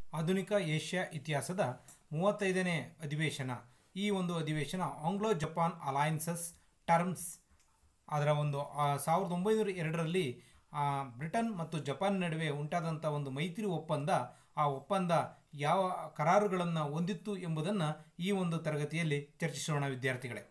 ಆಧುನಿಕ ಏಷ್ಯಾ ಇತಿಹಾಸದ ಮೂವತ್ತೈದನೇ ಅಧಿವೇಶನ ಈ ಒಂದು ಅಧಿವೇಶನ ಆಂಗ್ಲೋ ಜಪಾನ್ ಅಲಯನ್ಸಸ್ ಟರ್ಮ್ಸ್ ಅದರ ಒಂದು ಆ, ಸಾವಿರದ ಒಂಬೈನೂರ ಎರಡರಲ್ಲಿ ಆ, ಬ್ರಿಟನ್ ಮತ್ತು ಜಪಾನ್ ನಡುವೆ ಉಂಟಾದಂಥ ಒಂದು ಮೈತ್ರಿ ಒಪ್ಪಂದ ಆ ಒಪ್ಪಂದ ಯಾವ ಕರಾರುಗಳನ್ನು ಹೊಂದಿತ್ತು ಎಂಬುದನ್ನು ಈ ಒಂದು ತರಗತಿಯಲ್ಲಿ ಚರ್ಚಿಸೋಣ ವಿದ್ಯಾರ್ಥಿಗಳೇ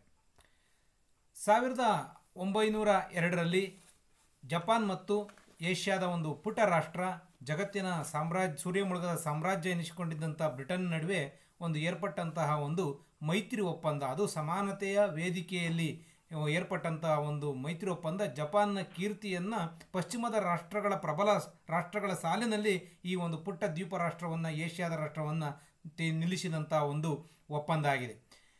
ಸಾವಿರದ ಒಂಬೈನೂರ ಎರಡರಲ್ಲಿ ಜಪಾನ್ ಮತ್ತು ಏಷ್ಯಾದ ಒಂದು ಪುಟ್ಟ ರಾಷ್ಟ್ರ ಜಗತ್ತಿನ ಸಾಮ್ರಾಜ್ಯ ಸೂರ್ಯಮುಳುಗದ ಸಾಮ್ರಾಜ್ಯ ಎನಿಸಿಕೊಂಡಿದ್ದಂಥ ಬ್ರಿಟನ್ ನಡುವೆ ಒಂದು ಏರ್ಪಟ್ಟಂತಹ ಒಂದು ಮೈತ್ರಿ ಒಪ್ಪಂದ ಅದು ಸಮಾನತೆಯ ವೇದಿಕೆಯಲ್ಲಿ ಏರ್ಪಟ್ಟಂತಹ ಒಂದು ಮೈತ್ರಿ ಒಪ್ಪಂದ ಜಪಾನ್ನ ಕೀರ್ತಿಯನ್ನು ಪಶ್ಚಿಮದ ರಾಷ್ಟ್ರಗಳ ಪ್ರಬಲ ರಾಷ್ಟ್ರಗಳ ಸಾಲಿನಲ್ಲಿ ಈ ಒಂದು ಪುಟ್ಟ ದ್ವೀಪ ರಾಷ್ಟ್ರವನ್ನು ಏಷ್ಯಾದ ರಾಷ್ಟ್ರವನ್ನು ನಿಲ್ಲಿಸಿದಂಥ ಒಂದು ಒಪ್ಪಂದ ಆಗಿದೆ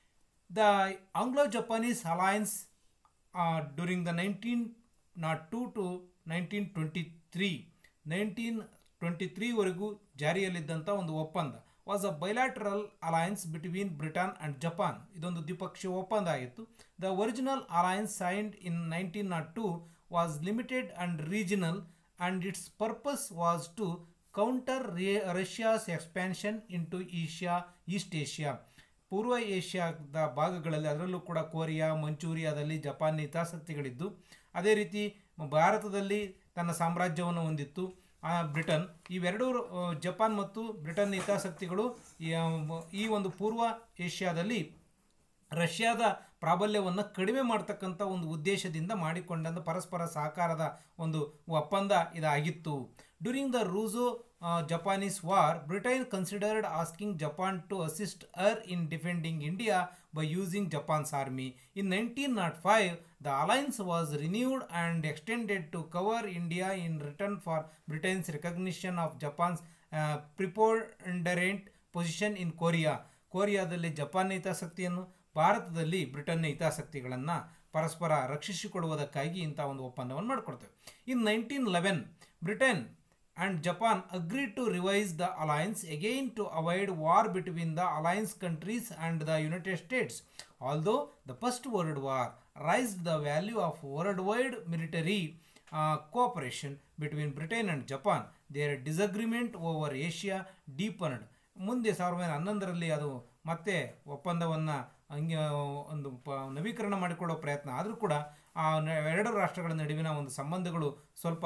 the Anglo Japanese alliance during the nineteen nought two to nineteen twenty three nineteen twenty ತ್ರೀವರೆಗೂ ಜಾರಿಯಲ್ಲಿದ್ದಂಥ ಒಂದು ಒಪ್ಪಂದ was a bilateral alliance between Britain and Japan ಇದೊಂದು ದ್ವಿಪಕ್ಷೀಯ ಒಪ್ಪಂದ ಆಗಿತ್ತು the original alliance signed in nineteen nought two was limited and regional and its purpose was to counter Russia's expansion into Asia east Asia ಪೂರ್ವ ಏಷ್ಯಾದ ಭಾಗಗಳಲ್ಲಿ ಅದರಲ್ಲೂ ಕೂಡ Korea ಮಂಚೂರಿಯಾದಲ್ಲಿ Japan ಹಿತಾಸಕ್ತಿಗಳಿದ್ದು ಅದೇ ರೀತಿ ಭಾರತದಲ್ಲಿ ತನ್ನ ಸಾಮ್ರಾಜ್ಯವನ್ನು ಹೊಂದಿತ್ತು ಆ, ಬ್ರಿಟನ್ ಇವೆರಡೂ ಆ, ಜಪಾನ್ ಮತ್ತು ಬ್ರಿಟನ್ ಹಿತಾಸಕ್ತಿಗಳು ಈ, ಆ, ಈ ಒಂದು ಪೂರ್ವ ಏಷ್ಯಾದಲ್ಲಿ ರಷ್ಯಾದ ಪ್ರಾಬಲ್ಯವನ್ನು ಕಡಿಮೆ ಮಾಡ್ತಕ್ಕಂಥ ಒಂದು ಉದ್ದೇಶದಿಂದ ಮಾಡಿಕೊಂಡಂಥ ಪರಸ್ಪರ ಸಹಕಾರದ ಒಂದು ಒಪ್ಪಂದ ಇದಾಗಿತ್ತು during the Russo Japanese war Britain considered asking Japan to assist uh in defending India by using Japan's army in nineteen nought five the alliance was renewed and extended to cover India in return for Britain's recognition of Japan's preponderant position in Korea ಕೊರಿಯಾದಲ್ಲಿ ಜಪಾನ್ನ ಹಿತಾಸಕ್ತಿಯನ್ನು ಭಾರತದಲ್ಲಿ ಬ್ರಿಟನ್ನ ಹಿತಾಸಕ್ತಿಗಳನ್ನು ಪರಸ್ಪರ ರಕ್ಷಿಸಿಕೊಡುವುದಕ್ಕಾಗಿ ಇಂಥ ಒಂದು ಒಪ್ಪಂದವನ್ನು ಮಾಡಿಕೊಡ್ತೇವೆ in nineteen eleven Britain and Japan agreed to revise the alliance again to avoid war between the alliance countries and the United States although the first world war raised the value of world wide military cooperation between Britain and Japan their disagreement over Asia deepened ಮುಂದೆ ಸಾವಿರದ ಒಂಬೈನೂರ ಹನ್ನೊಂದರಲ್ಲಿ ಅದು ಮತ್ತೆ ಒಪ್ಪಂದವನ್ನು ಹಂಗೆ ಒಂದು ಪ ನವೀಕರಣ ಮಾಡಿಕೊಳ್ಳೋ ಪ್ರಯತ್ನ ಆದರೂ ಕೂಡ ಆ ನ- ಎರಡು ರಾಷ್ಟ್ರಗಳ ನಡುವಿನ ಒಂದು ಸಂಬಂಧಗಳು ಸ್ವಲ್ಪ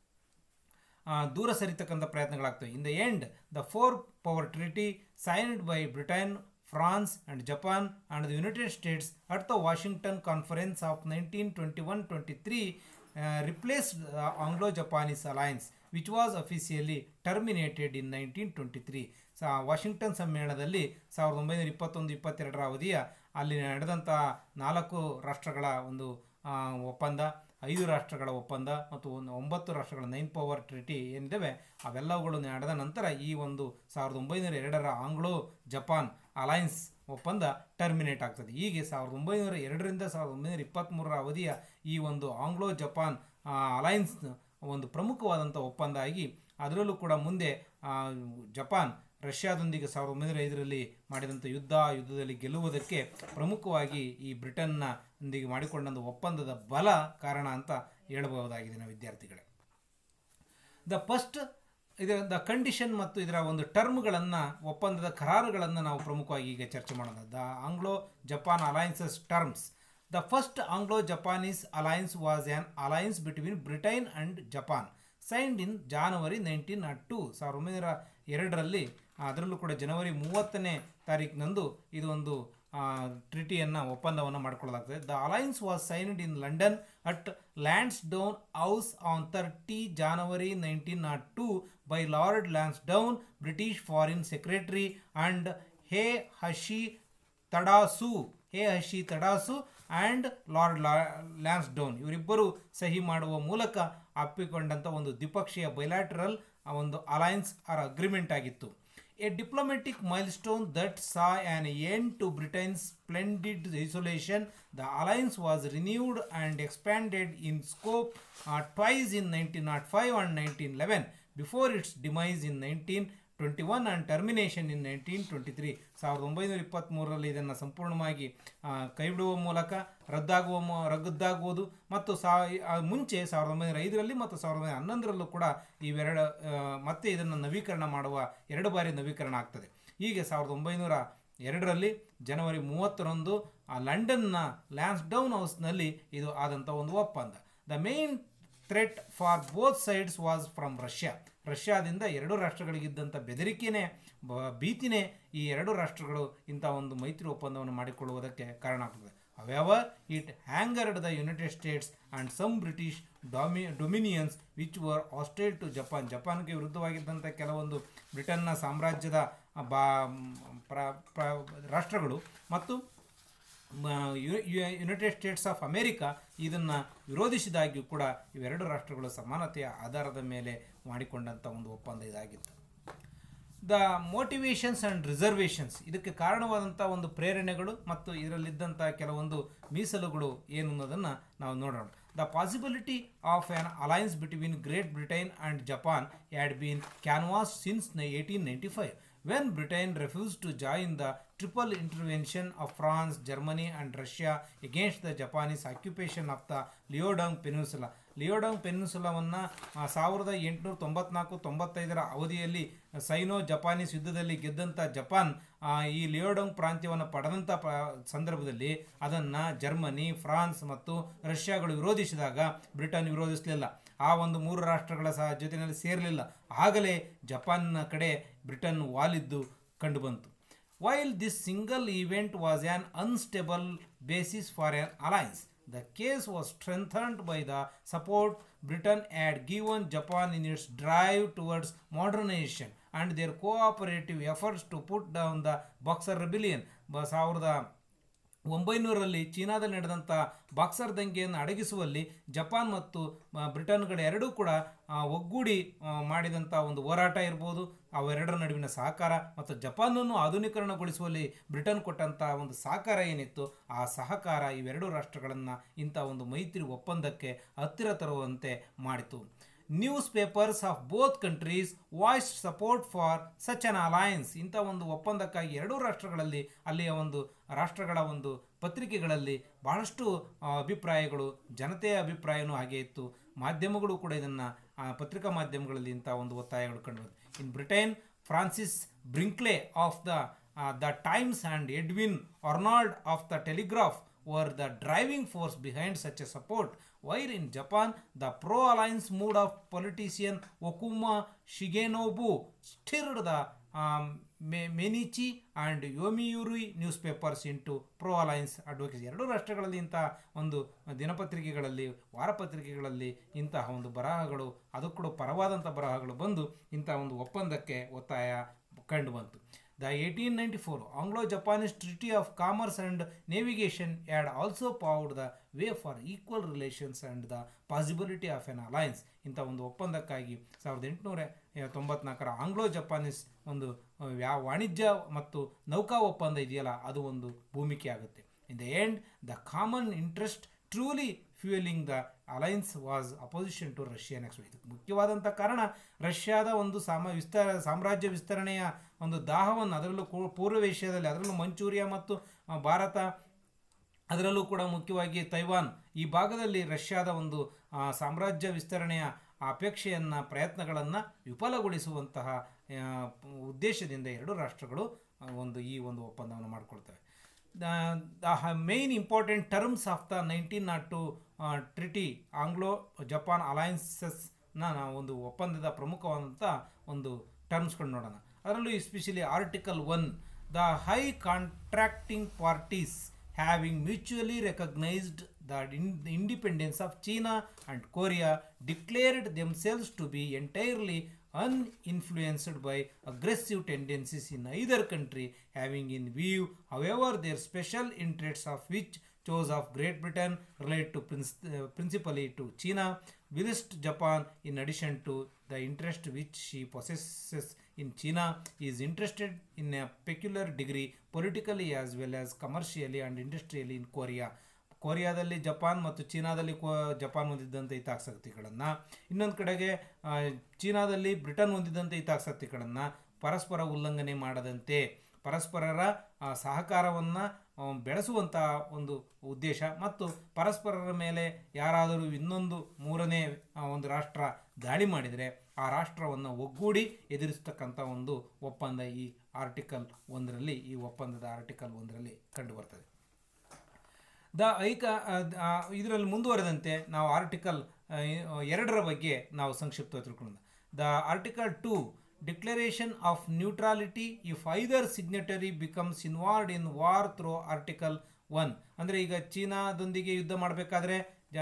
ಆ, ದೂರ ಸರಿತಕ್ಕಂಥ ಪ್ರಯತ್ನಗಳಾಗ್ತವೆ in the end the four power treaty signed by Britain France and Japan and the United States at the Washington conference of nineteen twenty one twenty three replaced Anglo Japanese alliance which was officially terminated in nineteen twenty three ಸಾ Washington ಸಮ್ಮೇಳನದಲ್ಲಿ ಸಾವಿರದ ಒಂಬೈನೂರ ಇಪ್ಪತ್ತೊಂದು ಇಪ್ಪತ್ತೆರಡರ ಅವಧಿಯ ಅಲ್ಲಿ ನಡೆದಂಥ ನಾಲ್ಕು ರಾಷ್ಟ್ರಗಳ ಒಂದು ಆ, ಒಪ್ಪಂದ ಐದು ರಾಷ್ಟ್ರಗಳ ಒಪ್ಪಂದ ಮತ್ತು ಒಂದು ಒಂಬತ್ತು ರಾಷ್ಟ್ರಗಳ ನೈನ್ ಪವರ್ ಟ್ರಿಟಿ ಏನಿದ್ದಾವೆ ಅವೆಲ್ಲವುಗಳು ನಡೆದ ನಂತರ ಈ ಒಂದು ಸಾವಿರದ ಒಂಬೈನೂರ ಎರಡರ ಆಂಗ್ಲೋ ಜಪಾನ್ ಅಲಯನ್ಸ್ ಒಪ್ಪಂದ ಟರ್ಮಿನೇಟ್ ಆಗ್ತದೆ ಹೀಗೆ ಸಾವಿರದ ಒಂಬೈನೂರ ಎರಡರಿಂದ ಸಾವಿರದ ಒಂಬೈನೂರ ಇಪ್ಪತ್ತ್ಮೂರರ ಅವಧಿಯ ಈ ಒಂದು ಆಂಗ್ಲೋ ಜಪಾನ್ ಅಲಯನ್ಸ್ ಒಂದು ಪ್ರಮುಖವಾದಂಥ ಒಪ್ಪಂದ ಆಗಿ ಅದರಲ್ಲೂ ಕೂಡ ಮುಂದೆ ಆ, ಜಪಾನ್ ರಷ್ಯಾದೊಂದಿಗೆ ಸಾವಿರದ ಒಂಬೈನೂರ ಐದರಲ್ಲಿ ಮಾಡಿದಂಥ ಯುದ್ಧ ಯುದ್ಧದಲ್ಲಿ ಗೆಲ್ಲುವುದಕ್ಕೆ ಪ್ರಮುಖವಾಗಿ ಈ ಬ್ರಿಟನ್ನ ಒಂದಿಗೆ ಮಾಡಿಕೊಂಡಂಥ ಒಪ್ಪಂದದ ಬಲ ಕಾರಣ ಅಂತ ಹೇಳಬಹುದಾಗಿದೆ ನಾವು ವಿದ್ಯಾರ್ಥಿಗಳೇ ದ ಫಸ್ಟ್ ಇದರ ದ ಕಂಡೀಷನ್ ಮತ್ತು ಇದರ ಒಂದು ಟರ್ಮ್ಗಳನ್ನು ಒಪ್ಪಂದದ ಕರಾರುಗಳನ್ನು ನಾವು ಪ್ರಮುಖವಾಗಿ ಈಗ ಚರ್ಚೆ ಮಾಡೋಣ the Anglo Japan alliance's terms the first Anglo Japanese alliance was an alliance between Britain and Japan signed in January nineteen nought two ಸಾವಿರದ ಒಂಬೈನೂರ ಎರಡರಲ್ಲಿ ಅದರಲ್ಲೂ ಕೂಡ ಜನವರಿ ಮೂವತ್ತನೇ ತಾರೀಕಿನಂದು ಇದು ಒಂದು ಟ್ರಿಟಿಯನ್ನು ಒಪ್ಪಂದವನ್ನು ಮಾಡಿಕೊಳ್ಳಲಾಗ್ತದೆ the alliance was signed in London at Lansdowne House on thirty January nineteen nought two by Lord Lansdowne British foreign secretary and Hayashi Tadasu Hayashi Tadasu and Lord Lansdowne ಇವರಿಬ್ಬರು ಸಹಿ ಮಾಡುವ ಮೂಲಕ ಅಪ್ಪಿಕೊಂಡಂಥ ಒಂದು ದ್ವಿಪಕ್ಷೀಯ bilateral ಒಂದು alliance or agreement ಆಗಿತ್ತು a diplomatic milestone that saw an end to Britain's splendid isolation the alliance was renewed and expanded in scope twice in nineteen nought five and nineteen eleven before its demise in nineteen twenty one and termination in nineteen twenty three ಸಾವಿರದ ಒಂಬೈನೂರ ಇಪ್ಪತ್ತ್ಮೂರರಲ್ಲಿ ಇದನ್ನು ಸಂಪೂರ್ಣವಾಗಿ ಆ, ಕೈಬಿಡುವ ಮೂಲಕ ರದ್ದಾಗುವ ಮು- ರದ್ದಾಗುವುದು ಮತ್ತು ಸಾ ಆ ಮುಂಚೆ ಸಾವಿರದ ಒಂಬೈನೂರ ಐದರಲ್ಲಿ ಮತ್ತು ಸಾವಿರದ ಒಂಬೈನೂರ ಹನ್ನೊಂದರಲ್ಲೂ ಕೂಡ ಇವೆರಡು ಆ, ಮತ್ತೆ ಇದನ್ನು ನವೀಕರಣ ಮಾಡುವ ಎರಡು ಬಾರಿ ನವೀಕರಣ ಆಗ್ತದೆ ಹೀಗೆ ಸಾವಿರದ ಒಂಬೈನೂರ ಎರಡರಲ್ಲಿ ಜನವರಿ ಮೂವತ್ತರಂದು ಆ ಲಂಡನ್ನ ಲ್ಯಾನ್ಸ್ಡೌನ್ ಹೌಸ್ನಲ್ಲಿ ಇದು ಆದಂಥ ಒಂದು ಒಪ್ಪಂದ the main threat for both sides was from Russia ರಷ್ಯಾದಿಂದ ಎರಡು ರಾಷ್ಟ್ರಗಳಿಗಿದ್ದಂಥ ಬೆದರಿಕೆನೇ ಬ ಭೀತಿನೇ ಈ ಎರಡು ರಾಷ್ಟ್ರಗಳು ಇಂಥ ಒಂದು ಮೈತ್ರಿ ಒಪ್ಪಂದವನ್ನು ಮಾಡಿಕೊಳ್ಳುವುದಕ್ಕೆ ಕಾರಣ ಆಗ್ತದೆ However, it angered the United States and some British domi- dominions which were hostile to Japan. ಜಪಾನ್ಗೆ ವಿರುದ್ಧವಾಗಿದ್ದಂಥ ಕೆಲವೊಂದು ಬ್ರಿಟನ್ನ ಸಾಮ್ರಾಜ್ಯದ ಬಾ ಪ್ರ- ಪ್ರ- ರಾಷ್ಟ್ರಗಳು ಮತ್ತು ಮ- ಯು- ಯು- ಯುನೈಟೆಡ್ ಸ್ಟೇಟ್ಸ್ ಆಫ್ ಅಮೇರಿಕಾ ಇದನ್ನು ವಿರೋಧಿಸಿದಾಗ್ಯೂ ಕೂಡ ಇವೆರಡು ರಾಷ್ಟ್ರಗಳು ಸಮಾನತೆಯ ಆಧಾರದ ಮೇಲೆ ಮಾಡಿಕೊಂಡಂಥ ಒಂದು ಒಪ್ಪಂದ ಇದಾಗಿತ್ತು ದ ಮೋಟಿವೇಶನ್ಸ್ ಆ್ಯಂಡ್ ರಿಸರ್ವೇಷನ್ಸ್ ಇದಕ್ಕೆ ಕಾರಣವಾದಂಥ ಒಂದು ಪ್ರೇರಣೆಗಳು ಮತ್ತು ಇದರಲ್ಲಿದ್ದಂಥ ಕೆಲವೊಂದು ಮೀಸಲುಗಳು ಏನು ಅನ್ನೋದನ್ನು ನಾವು ನೋಡೋಣ the possibility of an alliance between Great Britain and Japan had been canvassed since eighteen ninety five when Britain refuse to join the triple intervention of France Germany and Russia against the Japanese occupation of the Liaodong peninsula Liaodong ಪೆನಿನ್ಸುಲಾವನ್ನು ಸಾವಿರದ ಎಂಟುನೂರ ತೊಂಬತ್ನಾಲ್ಕು ತೊಂಬತ್ತೈದರ ಅವಧಿಯಲ್ಲಿ cyano Japanese ಯುದ್ಧದಲ್ಲಿ ಗೆದ್ದಂಥ Japan ಆ, ಈ ಲಿಯೋಡಾಂಗ್ ಪ್ರಾಂತ್ಯವನ್ನು ಪಡೆದಂಥ ಪ ಸಂದರ್ಭದಲ್ಲಿ ಅದನ್ನು ಜರ್ಮನಿ ಫ್ರಾನ್ಸ್ ಮತ್ತು ರಷ್ಯಾಗಳು ವಿರೋಧಿಸಿದಾಗ ಬ್ರಿಟನ್ ವಿರೋಧಿಸಲಿಲ್ಲ ಆ ಒಂದು ಮೂರು ರಾಷ್ಟ್ರಗಳ ಸಹ ಜೊತೆಯಲ್ಲಿ ಸೇರಲಿಲ್ಲ ಆಗಲೇ ಜಪಾನ್ನ ಕಡೆ ಬ್ರಿಟನ್ ವಾಲಿದ್ದು ಕಂಡುಬಂತು While this single event was an unstable basis for an alliance, the case was strengthened by the support Britain had given Japan in its drive towards modernization and their cooperative efforts to put down the Boxer Rebellion. ಬ ಸಾವಿರದ ಒಂಬೈನೂರರಲ್ಲಿ ಚೀನಾದಲ್ಲಿ ನಡೆದಂಥ boxer ದಂಗೆಯನ್ನು ಅಡಗಿಸುವಲ್ಲಿ Japan ಮತ್ತು ಆ, ಬ್ರಿಟನ್ಗಳು ಎರಡೂ ಕೂಡ ಆ, ಒಗ್ಗೂಡಿ ಆ, ಮಾಡಿದಂಥ ಒಂದು ಹೋರಾಟ ಇರ್ಬೋದು ಅವೆರಡರ ನಡುವಿನ ಸಹಕಾರ ಮತ್ತು ಜಪಾನನ್ನು ಆಧುನೀಕರಣಗೊಳಿಸುವಲ್ಲಿ ಬ್ರಿಟನ್ ಕೊಟ್ಟಂಥ ಒಂದು ಸಹಕಾರ ಏನಿತ್ತು ಆ ಸಹಕಾರ ಇವೆರಡು ರಾಷ್ಟ್ರಗಳನ್ನು ಇಂಥ ಒಂದು ಮೈತ್ರಿ ಒಪ್ಪಂದಕ್ಕೆ ಹತ್ತಿರ ತರುವಂತೆ ಮಾಡಿತು newspapers of both countries voice support for such an alliance ಇಂಥ ಒಂದು ಒಪ್ಪಂದಕ್ಕಾಗಿ ಎರಡೂ ರಾಷ್ಟ್ರಗಳಲ್ಲಿ ಅಲ್ಲಿಯ ಒಂದು ರಾಷ್ಟ್ರಗಳ ಒಂದು ಪತ್ರಿಕೆಗಳಲ್ಲಿ ಬಹಳಷ್ಟು ಆ, ಅಭಿಪ್ರಾಯಗಳು ಜನತೆಯ ಅಭಿಪ್ರಾಯನೂ ಹಾಗೆ ಇತ್ತು ಮಾಧ್ಯಮಗಳು ಕೂಡ ಇದನ್ನು ಪತ್ರಿಕಾ ಮಾಧ್ಯಮಗಳಲ್ಲಿ ಇಂಥ ಒಂದು ಒತ್ತಾಯಗಳು ಕಂಡುಬಂತು in Britain Francis Brinkley of the the Times and Edwin Arnold of the Telegraph were the driving force behind such a support. While in Japan, the pro-alliance mood of politician Okuma Shigenobu stirred the um, Me- Menichi and Yomiuri newspapers into pro-alliance advocacy. ಎರಡು ರಾಷ್ಟ್ರಗಳಲ್ಲಿ ಇಂಥ ಒಂದು ದಿನಪತ್ರಿಕೆಗಳಲ್ಲಿ ವಾರಪತ್ರಿಕೆಗಳಲ್ಲಿ ಇಂತಹ ಒಂದು ಬರಹಗಳು ಅದು ಕೂಡ ಪರವಾದಂಥ ಬರಹಗಳು ಬಂದು ಇಂಥ ಒಂದು ಒಪ್ಪಂದಕ್ಕೆ ಒತ್ತಾಯ ಕಂಡುಬಂತು The 1894 Anglo-Japanese Treaty of Commerce and Navigation had also paved the way for equal relations and the possibility of an alliance. ಇಂಥ ಒಂದು ಒಪ್ಪಂದಕ್ಕಾಗಿ ಸಾವಿರದ ಎಂಟುನೂರ ತೊಂಬತ್ನಾಲ್ಕರ ಆಂಗ್ಲೋ ಜಪಾನೀಸ್ ಒಂದು ಆ, ವ್ಯಾ ವಾಣಿಜ್ಯ ಮತ್ತು ನೌಕಾ ಒಪ್ಪಂದ ಇದೆಯಲ್ಲ ಅದು ಒಂದು ಭೂಮಿಕೆ ಆಗುತ್ತೆ in the end the common interest truly fuelling the alliance was opposition to Russian expo ಇದಕ್ಕೆ ಮುಖ್ಯವಾದಂಥ ಕಾರಣ ರಷ್ಯಾದ ಒಂದು ಸಾಮ ವಿಸ್ತಾರ ಸಾಮ್ರಾಜ್ಯ ವಿಸ್ತರಣೆಯ ಒಂದು ದಾಹವನ್ನು ಅದರಲ್ಲೂ ಕೂ- ಪೂರ್ವ ಏಷ್ಯಾದಲ್ಲಿ ಅದರಲ್ಲೂ ಮಂಚೂರಿಯಾ ಮತ್ತು ಆ, ಭಾರತ ಅದರಲ್ಲೂ ಕೂಡ ಮುಖ್ಯವಾಗಿ ತೈವಾನ್ ಈ ಭಾಗದಲ್ಲಿ ರಷ್ಯಾದ ಒಂದು ಆ, ಸಾಮ್ರಾಜ್ಯ ವಿಸ್ತರಣೆಯ ಅಪೇಕ್ಷೆಯನ್ನು ಪ್ರಯತ್ನಗಳನ್ನು ವಿಫಲಗೊಳಿಸುವಂತಹ ಆ, ಉದ್ದೇಶದಿಂದ ಎರಡು ರಾಷ್ಟ್ರಗಳು ಆ, ಒಂದು ಈ ಒಂದು ಒಪ್ಪಂದವನ್ನು ಮಾಡಿಕೊಳ್ತವೆ the main important terms of the nineteen nought two treaty Anglo Japan ಅಲಯನ್ಸಸ್ನ ನಾವು ಒಂದು ಒಪ್ಪಂದದ ಪ್ರಮುಖವಾದಂಥ ಒಂದು ಟರ್ಮ್ಸ್ಗಳು ನೋಡೋಣ ಅದರಲ್ಲೂ especially article one the high contracting parties having mutually recognized the in- the independence of China and Korea, declared themselves to be entirely uninfluenced by aggressive tendencies in either country, having in view, however, their special interests of which chose of Great Britain relate to princ- uh, principally to China, whilst Japan, in addition to the interest which she possesses in China, is interested in a peculiar degree politically as well as commercially and industrially in Korea. ಕೊರಿಯಾದಲ್ಲಿ Japan ಮತ್ತು ಚೀನಾದಲ್ಲಿ ಕೋ Japan ಹೊಂದಿದ್ದಂಥ ಹಿತಾಸಕ್ತಿಗಳನ್ನು ಇನ್ನೊಂದು ಕಡೆಗೆ ಆ, ಚೀನಾದಲ್ಲಿ Britain ಹೊಂದಿದ್ದಂಥ ಹಿತಾಸಕ್ತಿಗಳನ್ನು ಪರಸ್ಪರ ಉಲ್ಲಂಘನೆ ಮಾಡದಂತೆ ಪರಸ್ಪರರ ಆ, ಸಹಕಾರವನ್ನು ಬೆಳೆಸುವಂಥ ಒಂದು ಉದ್ದೇಶ ಮತ್ತು ಪರಸ್ಪರರ ಮೇಲೆ ಯಾರಾದರೂ ಇನ್ನೊಂದು ಮೂರನೇ ಆ, ಒಂದು ರಾಷ್ಟ್ರ ದಾಳಿ ಮಾಡಿದರೆ ಆ ರಾಷ್ಟ್ರವನ್ನು ಒಗ್ಗೂಡಿ ಎದುರಿಸ್ತಕ್ಕಂಥ ಒಂದು ಒಪ್ಪಂದ ಈ ಆರ್ಟಿಕಲ್ ಒಂದರಲ್ಲಿ ಈ ಒಪ್ಪಂದದ ಆರ್ಟಿಕಲ್ ಒಂದರಲ್ಲಿ ಕಂಡುಬರ್ತದೆ ದ ಐಕ ಇದರಲ್ಲಿ ಮುಂದುವರೆದಂತೆ ನಾವು ಆರ್ಟಿಕಲ್ ಎರಡರ ಬಗ್ಗೆ ನಾವು ಸಂಕ್ಷಿಪ್ತ ತಿಳ್ಕೊಳ್ಳೋಣ the article two declaration of neutrality if either signatory becomes involved in war through article one ಅಂದರೆ ಈಗ ಚೀನಾದೊಂದಿಗೆ ಯುದ್ಧ ಮಾಡಬೇಕಾದ್ರೆ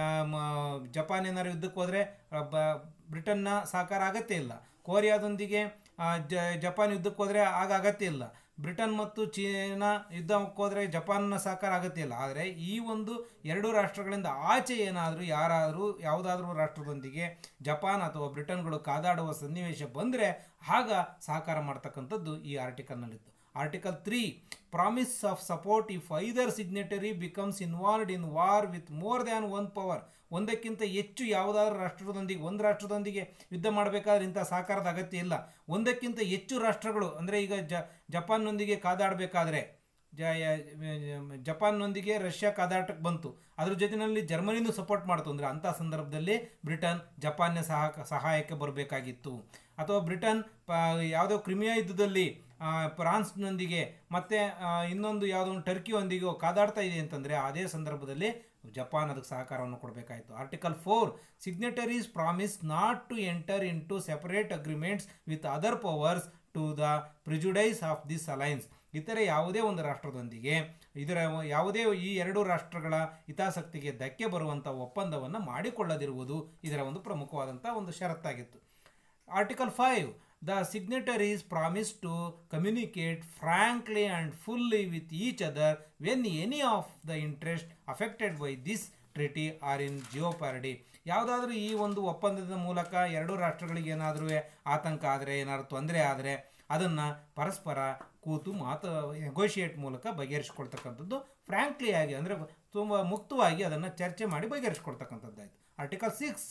ಜಪಾನ್ ಏನಾದ್ರು ಯುದ್ಧಕ್ಕೆ ಹೋದರೆ ಬ್ರಿಟನ್ನ ಸಹಕಾರ ಅಗತ್ಯ ಇಲ್ಲ ಕೊರಿಯಾದೊಂದಿಗೆ ಆ, ಜ ಜಪಾನ್ ಯುದ್ಧಕ್ಕೆ ಹೋದರೆ ಆಗ ಅಗತ್ಯ ಇಲ್ಲ ಬ್ರಿಟನ್ ಮತ್ತು ಚೀನಾ ಯುದ್ಧಕ್ಕೆ ಹೋದರೆ ಜಪಾನ್ನ ಸಹಕಾರ ಅಗತ್ಯ ಇಲ್ಲ ಆದರೆ ಈ ಒಂದು ಎರಡು ರಾಷ್ಟ್ರಗಳಿಂದ ಆಚೆ ಏನಾದರೂ ಯಾರಾದರೂ ಯಾವುದಾದ್ರೂ ರಾಷ್ಟ್ರದೊಂದಿಗೆ ಜಪಾನ್ ಅಥವಾ ಬ್ರಿಟನ್ಗಳು ಕಾದಾಡುವ ಸನ್ನಿವೇಶ ಬಂದರೆ ಆಗ ಸಹಕಾರ ಮಾಡ್ತಕ್ಕಂಥದ್ದು ಈ ಆರ್ಟಿಕಲ್ನಲ್ಲಿತ್ತು article three promise of support if either signatory becomes involved in war with more than one power ಒಂದಕ್ಕಿಂತ ಹೆಚ್ಚು ಯಾವುದಾದ್ರೂ ರಾಷ್ಟ್ರದೊಂದಿಗೆ ಒಂದು ರಾಷ್ಟ್ರದೊಂದಿಗೆ ಯುದ್ಧ ಮಾಡಬೇಕಾದ್ರೆ ಇಂಥ ಸಹಕಾರದ ಅಗತ್ಯ ಇಲ್ಲ ಒಂದಕ್ಕಿಂತ ಹೆಚ್ಚು ರಾಷ್ಟ್ರಗಳು ಅಂದರೆ ಈಗ ಜ ಜಪಾನ್ನೊಂದಿಗೆ ಕಾದಾಡಬೇಕಾದ್ರೆ ಜ ಯ- ಜಪಾನ್ನೊಂದಿಗೆ ರಷ್ಯಾ ಕಾದಾಟಕ್ಕೆ ಬಂತು ಅದ್ರ ಜೊತೆಯಲ್ಲಿ ಜರ್ಮನಿನೂ ಸಪೋರ್ಟ್ ಮಾಡ್ತು ಅಂದರೆ ಅಂಥ ಸಂದರ್ಭದಲ್ಲಿ ಬ್ರಿಟನ್ ಜಪಾನ್ನ ಸಹ ಸಹಾಯಕ್ಕೆ ಬರಬೇಕಾಗಿತ್ತು ಅಥವಾ ಬ್ರಿಟನ್ ಪ ಯಾವುದೋ ಕ್ರಿಮಿಯಾ ಯುದ್ಧದಲ್ಲಿ ಆ, ಫ್ರಾನ್ಸ್ನೊಂದಿಗೆ ಮತ್ತು ಇನ್ನೊಂದು ಯಾವುದೋ ಒಂದು ಟರ್ಕಿಯೊಂದಿಗೆ ಕಾದಾಡ್ತಾ ಇದೆ ಅಂತಂದರೆ ಅದೇ ಸಂದರ್ಭದಲ್ಲಿ ಜಪಾನ್ ಅದಕ್ಕೆ ಸಹಕಾರವನ್ನು ಕೊಡಬೇಕಾಯಿತು article four signatories promise not to enter into separate agreements with other powers to the prejudice of this alliance ಇತರೆ ಯಾವುದೇ ಒಂದು ರಾಷ್ಟ್ರದೊಂದಿಗೆ ಇದರ ಯಾವುದೇ ಈ ಎರಡು ರಾಷ್ಟ್ರಗಳ ಹಿತಾಸಕ್ತಿಗೆ ಧಕ್ಕೆ ಬರುವಂಥ ಒಪ್ಪಂದವನ್ನು ಮಾಡಿಕೊಳ್ಳದಿರುವುದು ಇದರ ಒಂದು ಪ್ರಮುಖವಾದಂಥ ಒಂದು ಷರತ್ತಾಗಿತ್ತು article five the signatories promise to communicate frankly and fully with each other when any of the interest affected by this treaty are in jeopardy ಯಾವುದಾದ್ರೂ ಈ ಒಂದು ಒಪ್ಪಂದದ ಮೂಲಕ ಎರಡು ರಾಷ್ಟ್ರಗಳಿಗೆ ಏನಾದರೂ ಆತಂಕ ಆದರೆ ಏನಾದರೂ ತೊಂದರೆ ಆದರೆ ಅದನ್ನು ಪರಸ್ಪರ ಕೂತು ಮಾತು ನೆಗೋಷಿಯೇಟ್ ಮೂಲಕ ಬಗೆಹರಿಸ್ಕೊಳ್ತಕ್ಕಂಥದ್ದು ಫ್ರ್ಯಾಂಕ್ಲಿ ಆಗಿ ಅಂದರೆ ತುಂಬ ಮುಕ್ತವಾಗಿ ಅದನ್ನು ಚರ್ಚೆ ಮಾಡಿ ಬಗೆಹರಿಸ್ಕೊಳ್ತಕ್ಕಂಥದ್ದಾಯಿತು article six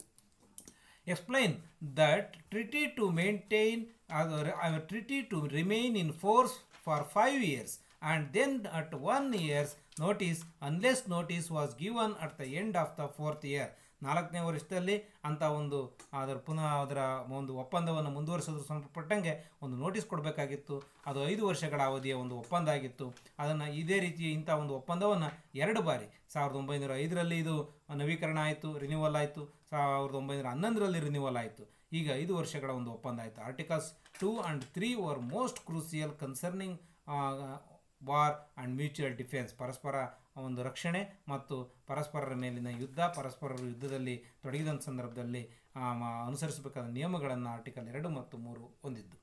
explain that treaty to maintain uh, uh, treaty to remain in force for five years and then at one year's notice unless notice was given at the end of the fourth year ನಾಲ್ಕನೇ ವರ್ಷದಲ್ಲಿ ಅಂತ ಒಂದು ಅದರ ಪುನಃ ಅದರ ಒಂದು ಒಪ್ಪಂದವನ್ನು ಮುಂದುವರಿಸೋದ್ರ ಸಂಬಂಧಪಟ್ಟಂಗೆ ಒಂದು ನೋಟಿಸ್ ಕೊಡಬೇಕಾಗಿತ್ತು ಅದು ಐದು ವರ್ಷಗಳ ಅವಧಿಯ ಒಂದು ಒಪ್ಪಂದ ಆಗಿತ್ತು ಅದನ್ನು ಇದೇ ರೀತಿಯ ಇಂಥ ಒಂದು ಒಪ್ಪಂದವನ್ನು ಎರಡು ಬಾರಿ ಸಾವಿರದ ಒಂಬೈನೂರ ಐದರಲ್ಲಿ ಇದು ನವೀಕರಣ ಆಯಿತು ರಿನ್ಯೂವಲ್ ಆಯಿತು ಸಾವಿರದ ಒಂಬೈನೂರ ಹನ್ನೊಂದರಲ್ಲಿ ರಿನ್ಯೂವಲ್ ಆಯಿತು ಈಗ ಐದು ವರ್ಷಗಳ ಒಂದು ಒಪ್ಪಂದ ಆಯಿತು articles two and three were most crucial concerning war and mutual defence ಪರಸ್ಪರ ಒಂದು ರಕ್ಷಣೆ ಮತ್ತು ಪರಸ್ಪರರ ಮೇಲಿನ ಯುದ್ಧ ಪರಸ್ಪರರು ಯುದ್ಧದಲ್ಲಿ ತೊಡಗಿದಂಥ ಸಂದರ್ಭದಲ್ಲಿ ಆ, ಮ- ಅನುಸರಿಸಬೇಕಾದ ನಿಯಮಗಳನ್ನು ಆರ್ಟಿಕಲ್ ಎರಡು ಮತ್ತು ಮೂರು ಹೊಂದಿದ್ದು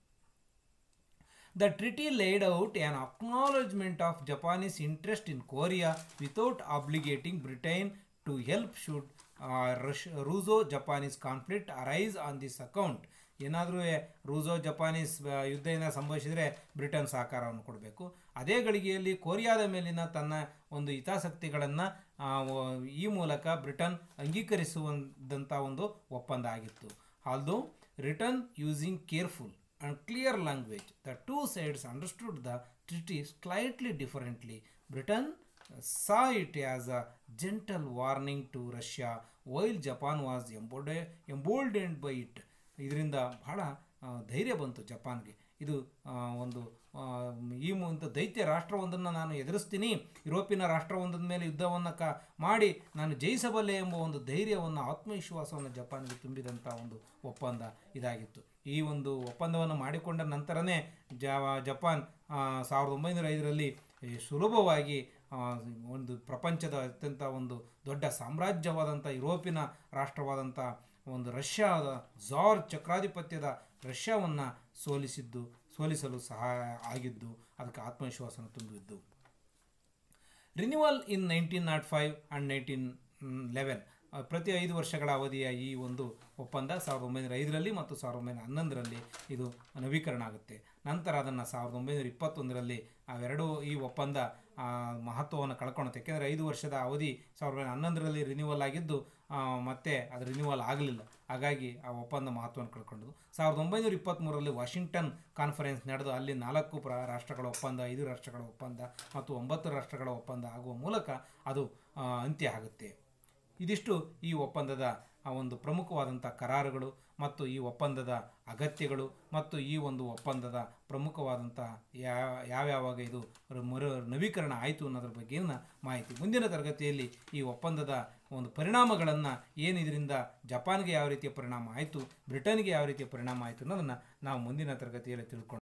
The treaty laid out an acknowledgement of Japanese interest in Korea without obligating Britain to help should uh, Rus- Russo-Japanese conflict arise on this account. ಏನಾದರೂ ರೂಸೋ ಜಪಾನೀಸ್ ಆ, ಯುದ್ಧ ಏನಾದ್ರು ಸಂಭವಿಸಿದರೆ ಬ್ರಿಟನ್ ಸಹಕಾರವನ್ನು ಕೊಡಬೇಕು ಅದೇ ಗಳಿಗೆಯಲ್ಲಿ ಕೊರಿಯಾದ ಮೇಲಿನ ತನ್ನ ಒಂದು ಹಿತಾಸಕ್ತಿಗಳನ್ನು ಈ ಮೂಲಕ ಬ್ರಿಟನ್ ಅಂಗೀಕರಿಸುವಂಥ ಒಂದು ಒಪ್ಪಂದ ಆಗಿತ್ತು although return using careful and clear language. The two sides understood the treaty slightly differently. Britain uh, saw it as a gentle warning to Russia, while Japan was embolde- emboldened by it. ಇದರಿಂದ ಬಹಳ ಆ, ಧೈರ್ಯ ಬಂತು ಜಪಾನ್ಗೆ ಇದು ಆ, ಒಂದು ಆ, ಈ ಒಂದು ದೈತ್ಯ ರಾಷ್ಟ್ರವೊಂದನ್ನು ನಾನು ಎದುರಿಸ್ತೀನಿ ಯುರೋಪಿನ ರಾಷ್ಟ್ರವೊಂದರ ಮೇಲೆ ಯುದ್ಧವನ್ನು ಕ ಮಾಡಿ ನಾನು ಜಯಿಸಬಲ್ಲೆ ಎಂಬ ಒಂದು ಧೈರ್ಯವನ್ನು ಆತ್ಮವಿಶ್ವಾಸವನ್ನು ಜಪಾನ್ಗೆ ತುಂಬಿದಂಥ ಒಂದು ಒಪ್ಪಂದ ಇದಾಗಿತ್ತು ಈ ಒಂದು ಒಪ್ಪಂದವನ್ನು ಮಾಡಿಕೊಂಡ ನಂತರನೇ ಜಾವ ಜಪಾನ್ ಆ, ಸಾವಿರದ ಒಂಬೈನೂರ ಐದರಲ್ಲಿ ಈ ಸುಲಭವಾಗಿ ಆ, ಒಂದು ಪ್ರಪಂಚದ ಅತ್ಯಂತ ಒಂದು ದೊಡ್ಡ ಸಾಮ್ರಾಜ್ಯವಾದಂಥ ಯುರೋಪಿನ ರಾಷ್ಟ್ರವಾದಂಥ ಒಂದು ರಷ್ಯಾದ ಝಾರ್ ಚಕ್ರಾಧಿಪತ್ಯದ ರಷ್ಯಾವನ್ನು ಸೋಲಿಸಿದ್ದು ಸೋಲಿಸಲು ಸಹಾಯ ಆಗಿದ್ದು ಅದಕ್ಕೆ ಆತ್ಮವಿಶ್ವಾಸನ ತುಂಬಿದ್ದು renewal in nineteen nought five and nineteen eleven ಆ, ಪ್ರತಿ ಐದು ವರ್ಷಗಳ ಅವಧಿಯ ಈ ಒಂದು ಒಪ್ಪಂದ ಸಾವಿರದ ಒಂಬೈನೂರ ಐದರಲ್ಲಿ ಮತ್ತು ಸಾವಿರದ ಒಂಬೈನೂರ ಹನ್ನೊಂದರಲ್ಲಿ ಇದು ನವೀಕರಣ ಆಗುತ್ತೆ ನಂತರ ಅದನ್ನು ಸಾವಿರದ ಒಂಬೈನೂರ ಇಪ್ಪತ್ತೊಂದರಲ್ಲಿ ಅವೆರಡೂ ಈ ಒಪ್ಪಂದ ಆ, ಮಹತ್ವವನ್ನು ಕಳ್ಕೊಳುತ್ತೆ ಯಾಕೆಂದರೆ ಐದು ವರ್ಷದ ಅವಧಿ ಸಾವಿರದ ಒಂಬೈನೂರ ಹನ್ನೊಂದರಲ್ಲಿ ರಿನ್ಯೂವಲ್ ಆಗಿದ್ದು ಆ, ಮತ್ತೆ ಅದು ರಿನ್ಯೂವಲ್ ಆಗಲಿಲ್ಲ ಹಾಗಾಗಿ ಆ ಒಪ್ಪಂದ ಮಹತ್ವವನ್ನು ಕಳ್ಕೊಂಡದು ಸಾವಿರದ ಒಂಬೈನೂರ ಇಪ್ಪತ್ತ್ಮೂರರಲ್ಲಿ ವಾಷಿಂಗ್ಟನ್ ಕಾನ್ಫರೆನ್ಸ್ ನಡೆದು ಅಲ್ಲಿ ನಾಲ್ಕು ಪ್ರ ರಾಷ್ಟ್ರಗಳ ಒಪ್ಪಂದ ಐದು ರಾಷ್ಟ್ರಗಳ ಒಪ್ಪಂದ ಮತ್ತು ಒಂಬತ್ತು ರಾಷ್ಟ್ರಗಳ ಒಪ್ಪಂದ ಆಗುವ ಮೂಲಕ ಅದು ಆ, ಅಂತ್ಯ ಆಗುತ್ತೆ ಇದಿಷ್ಟು ಈ ಒಪ್ಪಂದದ ಆ ಒಂದು ಪ್ರಮುಖವಾದಂಥ ಕರಾರುಗಳು ಮತ್ತು ಈ ಒಪ್ಪಂದದ ಅಗತ್ಯಗಳು ಮತ್ತು ಈ ಒಂದು ಒಪ್ಪಂದದ ಪ್ರಮುಖವಾದಂಥ ಯಾವ ಯಾವ್ಯಾವಾಗ ಇದು ರ- ಮರು ನವೀಕರಣ ಆಯಿತು ಅನ್ನೋದ್ರ ಬಗ್ಗೆನ ಮಾಹಿತಿ ಮುಂದಿನ ತರಗತಿಯಲ್ಲಿ ಈ ಒಪ್ಪಂದದ ಒಂದು ಪರಿಣಾಮಗಳನ್ನು ಏನು ಇದರಿಂದ ಜಪಾನ್ಗೆ ಯಾವ ರೀತಿಯ ಪರಿಣಾಮ ಆಯಿತು ಬ್ರಿಟನ್ಗೆ ಯಾವ ರೀತಿಯ ಪರಿಣಾಮ ಆಯಿತು ಅನ್ನೋದನ್ನು ನಾವು ಮುಂದಿನ ತರಗತಿಯಲ್ಲಿ ತಿಳ್ಕೊಂಡು